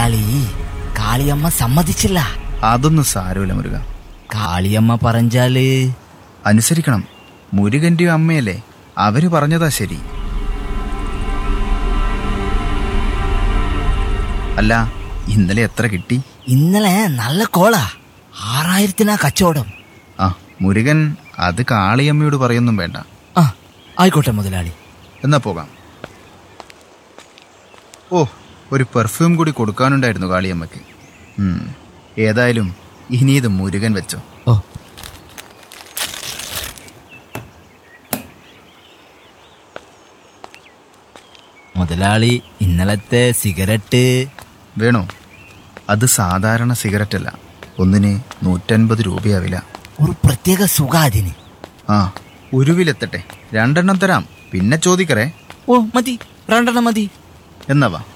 മുതലാളി കാളിയമ്മ സമ്മതിച്ചില്ല അതൊന്നും സാരമില്ല മുരുക കാളിയമ്മ പറഞ്ഞാല് അനുസരിക്കണം മുരുകന്റെ അമ്മയല്ലേ അവര് പറഞ്ഞതാ ശരി അല്ല ഇന്നലെ എത്ര കിട്ടി ഇന്നലെ നല്ല കോളാ ആറായിരത്തിനാ കച്ചവടം ആ മുരുകൻ അത് കാളിയമ്മയോട് പറയൊന്നും വേണ്ട ആ ആയിക്കോട്ടെ മുതലാളി എന്നാ പോകാം ഓ ഒരു പെർഫ്യൂം കൂടി കൊടുക്കാനുണ്ടായിരുന്നു കാളിയമ്മയ്ക്ക് ഉം, ഏതായാലും ഇനി ഇത് മുരുകൻ വെച്ചോ ഓ മുതലാളി ഇന്നലത്തെ സിഗരറ്റ് വേണോ അത് സാധാരണ സിഗരറ്റ് അല്ല ഒന്നിന് നൂറ്റൻപത് രൂപയാ വില ഒരു പ്രത്യേക സുഖാതിന് ആ ഉരുവിലെത്തട്ടെ രണ്ടെണ്ണം തരാം പിന്നെ ചോദിക്കറേ ഓ മതി രണ്ടെണ്ണം മതി എന്നാ വാ